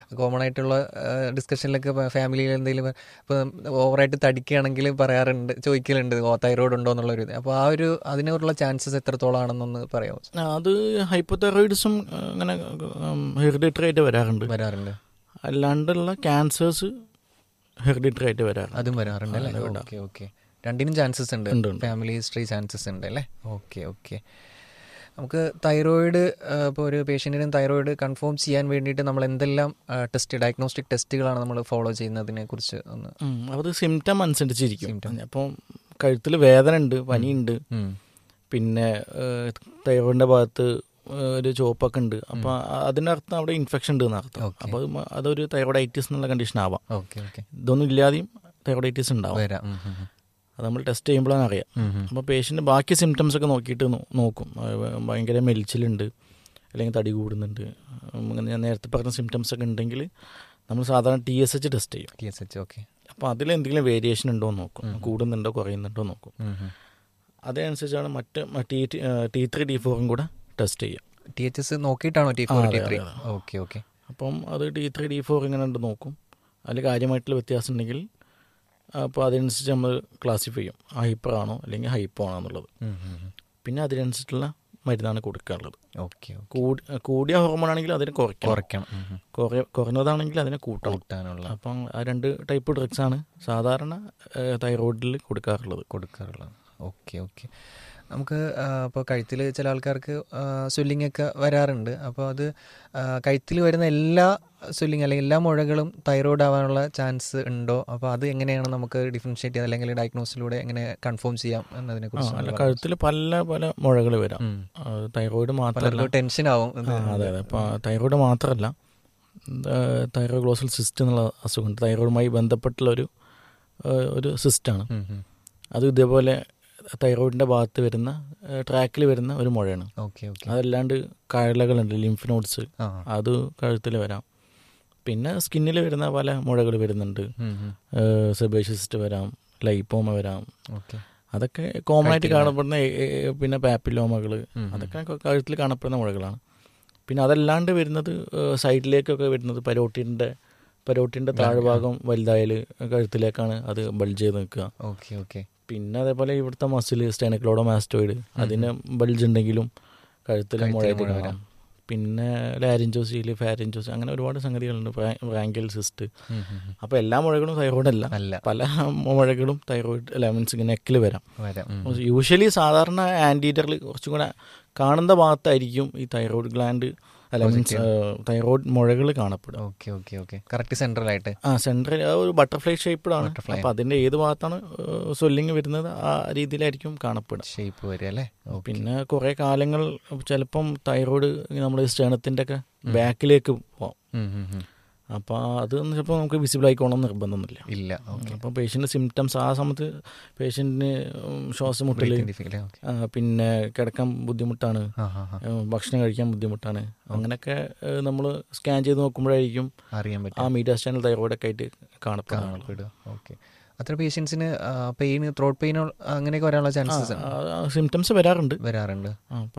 Common ആയിട്ടുള്ള ഡിസ്കഷനിലൊക്കെ ഫാമിലിയിൽ എന്തെങ്കിലും ഇപ്പം ഓവറായിട്ട് തടിക്കുകയാണെങ്കിൽ പറയാറുണ്ട് ചോദിക്കലുണ്ട് ഓ തൈറോയ്ഡ് ഉണ്ടോ എന്നുള്ളൊരു ഇത് അപ്പോൾ ആ ഒരു അതിനുള്ള ചാൻസസ് എത്രത്തോളം ആണെന്നൊന്ന് പറയാമോ ആ, അത് ഹൈപ്പോതൈറോയിഡിസം അങ്ങനെ ഹെറിഡിറ്ററി ആയിട്ട് വരാറുണ്ട് വരാറുണ്ട് അല്ലാണ്ടുള്ള ക്യാൻസേഴ്സ് ഹെറിഡിറ്ററി ആയിട്ട് വരാറുണ്ട് അതും വരാറുണ്ട് അല്ലേ ആ, ഓക്കെ ഓക്കെ രണ്ടിനും ചാൻസസ് ഉണ്ട് ഉണ്ട്, ഉണ്ട്. ഫാമിലി ഹിസ്റ്ററി ചാൻസസ് ഉണ്ട് അല്ലേ ഓക്കെ ഓക്കെ നമുക്ക് തൈറോയിഡ് ഇപ്പോൾ ഒരു പേഷ്യൻറ്റിന് തൈറോയിഡ് കൺഫേം ചെയ്യാൻ വേണ്ടിയിട്ട് നമ്മൾ എന്തെല്ലാം ടെസ്റ്റ് ഡയഗ്നോസ്റ്റിക് ടെസ്റ്റുകളാണ് നമ്മൾ ഫോളോ ചെയ്യുന്നതിനെ കുറിച്ച് ഒന്ന് ഉം, അത് സിംറ്റം അനുസരിച്ചിരിക്കും Symptom. അപ്പം കഴുത്തിൽ വേദന ഉണ്ട് പനിയുണ്ട് ഉം. പിന്നെ തൈറോയിഡിന്റെ ഭാഗത്ത് ഏഹ്, ഒരു ചോപ്പൊക്കെ ഉണ്ട് അപ്പോൾ അതിനർത്ഥം അവിടെ ഇൻഫെക്ഷൻ ഉണ്ട് എന്നർത്ഥം Okay. അപ്പോൾ അത് മ- അതൊരു തൈറോയിഡൈറ്റിസ് എന്നുള്ള കണ്ടീഷൻ ആവാം ഓക്കെ ഓക്കെ ഇതൊന്നും ഇല്ലാതെയും തൈറോയിഡൈറ്റിസ് ഉണ്ടാവും വരാം ഉം, ഉം, ഉം. അത് നമ്മൾ ടെസ്റ്റ് ചെയ്യുമ്പോഴാണ് അറിയാം ഉം, ഉം. അപ്പോൾ പേഷ്യൻ്റ് ബാക്കി സിംറ്റംസ് ഒക്കെ നോക്കിയിട്ട് നോ- നോക്കും ആ, ഭയങ്കര മെലിച്ചിലുണ്ട് അല്ലെങ്കിൽ തടി കൂടുന്നുണ്ട് ഉം, അങ്ങനെ ഞാൻ നേരത്തെ പറഞ്ഞ സിംറ്റംസ് ഒക്കെ ഉണ്ടെങ്കിൽ നമ്മൾ സാധാരണ ടി എസ് എച്ച് ടെസ്റ്റ് ചെയ്യും ടി എസ് എച്ച് ഓക്കെ അപ്പോൾ അതിൽ എന്തെങ്കിലും വേരിയേഷൻ ഉണ്ടോ എന്ന് നോക്കും കൂടുന്നുണ്ടോ കുറയുന്നുണ്ടോ എന്ന് നോക്കും ഉം, ഉം. അതനുസരിച്ചാണ് മറ്റ് ടി ടി ത്രീ ഡി ഫോറും കൂടെ ടെസ്റ്റ് ചെയ്യുക ടി എച്ച് എസ് നോക്കിയിട്ടാണോ ടി ആ, ഫോർ അതെ, ടി ത്രീ അതെ, ഓക്കെ ഓക്കെ അപ്പം അത് ടി ത്രീ ഡി ഫോർ ഇങ്ങനെ ഉണ്ട് നോക്കും അതിൽ കാര്യമായിട്ടുള്ള വ്യത്യാസം ഉണ്ടെങ്കിൽ അപ്പോൾ അതനുസരിച്ച് നമ്മൾ ക്ലാസിഫൈ ചെയ്യും ഹൈപ്പർ ആണോ അല്ലെങ്കിൽ ഹൈപ്പോ ആണോ എന്നുള്ളത് പിന്നെ അതിനനുസരിച്ചുള്ള മരുന്നാണ് കൊടുക്കാറുള്ളത് ഓക്കെ ഓക്കെ കൂടി കൂടിയ ഹോർമോൺ ആണെങ്കിൽ അതിനെ കുറയ്ക്കണം കുറയ്ക്കണം ഉം, ഉം. കുറയ കുറഞ്ഞതാണെങ്കിൽ അതിനെ കൂട്ടണം കൂട്ടാനുള്ള അപ്പം ആ രണ്ട് ടൈപ്പ് ഡ്രഗ്സ് ആണ് സാധാരണ തൈറോയിഡിൽ കൊടുക്കാറുള്ളത് കൊടുക്കാറുള്ളത് ഓക്കെ ഓക്കെ നമുക്ക് ഇപ്പോൾ കഴുത്തിൽ ചില ആൾക്കാർക്ക് സ്വെല്ലിംഗ് ഒക്കെ വരാറുണ്ട് അപ്പോൾ അത് കഴുത്തിൽ വരുന്ന എല്ലാ സ്വെല്ലിംഗ് അല്ലെങ്കിൽ എല്ലാ മുഴകളും തൈറോയ്ഡ് ആവാനുള്ള ചാൻസ് ഉണ്ടോ അപ്പോൾ അത് എങ്ങനെയാണ് നമുക്ക് ഡിഫറൻഷിയേറ്റ് ചെയ്യാൻ അല്ലെങ്കിൽ ഡയഗ്നോസിലൂടെ എങ്ങനെ കൺഫേം ചെയ്യാം എന്നതിനെ ആ, അല്ല കുറിച്ച് കഴുത്തിൽ പല പല മുഴകൾ വരാം അത് തൈറോയിഡ് മാത്രമല്ല പലർക്കും ടെൻഷൻ ആവും ഇത്. ആ, അതെ അതെ അപ്പോൾ തൈറോയിഡ് മാത്രമല്ല തൈറോയ്ഡ് ഗ്ലോസൽ സിസ്റ്റ് എന്നുള്ള അസുഖമുണ്ട് തൈറോയിഡുമായി ബന്ധപ്പെട്ടുള്ള ഒരു ഏഹ്, ഒരു സിസ്റ്റാണ് ഉം, ഉം. അത് ഇതേപോലെ തൈറോയിഡിൻ്റെ ഭാഗത്ത് വരുന്ന ട്രാക്കിൽ വരുന്ന ഒരു മുഴയാണ് ഓക്കെ ഓക്കെ അതല്ലാണ്ട് കഴലകളുണ്ട് ലിംഫ് നോട്ട്സ് ആ അത് കഴുത്തിൽ വരാം പിന്നെ സ്കിന്നിൽ വരുന്ന പല മുഴകൾ വരുന്നുണ്ട് ഉം, ഉം. സെബേഷ്യസിസ്റ്റ് വരാം ലൈപ്പോമ വരാം ഓക്കെ അതൊക്കെ കോമൺ ആയിട്ട് കഴുത്തിൽ കാണപ്പെടുന്ന ഏ- ഏ- പിന്നെ പാപ്പിലോമകൾ ഉം. അതൊക്കെ ക- കഴുത്തിൽ കാണപ്പെടുന്ന മുഴകളാണ് പിന്നെ അതല്ലാണ്ട് വരുന്നത് ഏഹ്, സൈഡിലേക്കൊക്കെ വരുന്നത് പരോട്ടീൻ്റെ പരോട്ടീൻ്റെ താഴ്ഭാഗം വലുതായാൽ കഴുത്തിലേക്കാണ് അത് ബൾജ് ചെയ്ത് നിൽക്കുക ഓക്കെ ഓക്കെ പിന്നെ അതേപോലെ ഇവിടുത്തെ മസിൽ സ്റ്റെനക്ലോഡോമാസ്റ്റോയിഡ് അതിന് ബൾജ് ഉണ്ടെങ്കിലും കഴുത്തിൽ കഴുത്തിൽ മുഴയായിട്ട് മുഴ കാണാം വരാം. പിന്നെ ലാരിഞ്ചോസിയിൽ ഫാരിഞ്ചോസ് അങ്ങനെ ഒരുപാട് സംഗതികളുണ്ട് റാങ്കൽ സിസ്റ്റ് ഉം, ഉം, ഉം. അപ്പോൾ എല്ലാ മുഴകളും തൈറോയിഡ് അല്ല അല്ല പല മുഴകളും തൈറോയിഡ് അല്ല മീൻസ് നെക്കിൽ വരാം വരാം ഉം. യൂഷ്വലി സാധാരണ ആൻറ്റീറ്ററിൽ കുറച്ചും കൂടെ കാണുന്ന ഭാഗത്തായിരിക്കും ഈ തൈറോയിഡ് ഗ്ലാൻഡ് അല്ല മീൻസ് തൈറോയിഡ് മുഴകൾ കാണപ്പെടുക okay okay okay correct central ആയിട്ട് ആ സെൻട്രൽ ആ ഒരു ബട്ടർഫ്ലൈ ഷേപ്പിലാണ് Butterfly. അപ്പോൾ അതിൻ്റെ ഏത് ഭാഗത്താണ് സ്വെല്ലിങ് വരുന്നത് ആ രീതിയിലായിരിക്കും കാണപ്പെടുക ഷേപ്പ് വരിക അല്ലേ ഓക്കെ പിന്നെ കുറേ കാലങ്ങൾ ചിലപ്പം തൈറോയിഡ് നമ്മൾ സ്റ്റേണത്തിൻ്റെ ഒക്കെ ബാക്കിലേക്ക് പോകാം ഉം, ഉം, ഉം. അപ്പോൾ അത് ചിലപ്പോൾ നമുക്ക് വിസിബിൾ ആയിക്കോണം നിർബന്ധമൊന്നുമില്ല ഇല്ല ഓക്കെ അപ്പോൾ പേഷ്യൻ്റ് സിംറ്റംസ് ആ സമയത്ത് പേഷ്യൻറ്റിന് ശ്വാസം മുട്ടൽ ഓക്കെ ആ, പിന്നെ കിടക്കാൻ ബുദ്ധിമുട്ടാണ് ആ ആ ആ ഏ, ഭക്ഷണം കഴിക്കാൻ ബുദ്ധിമുട്ടാണ് അങ്ങനെയൊക്കെ നമ്മൾ സ്കാൻ ചെയ്ത് നോക്കുമ്പോഴായിരിക്കും അറിയാൻ ആ പറ്റും മീഡിയ സ്റ്റാൻഡ് തൈറോയിഡൊക്കെ ആയിട്ട് കാണപ്പെടുന്നത് കാണപ്പെടുക ഓക്കെ അത്ര പേഷ്യൻസിന് പെയിൻ ത്രോട്ട് പെയിൻ അങ്ങനെയൊക്കെ വരാനുള്ള ചാൻസസ് സിംറ്റംസ് വരാറുണ്ട് വരാറുണ്ട് ആ,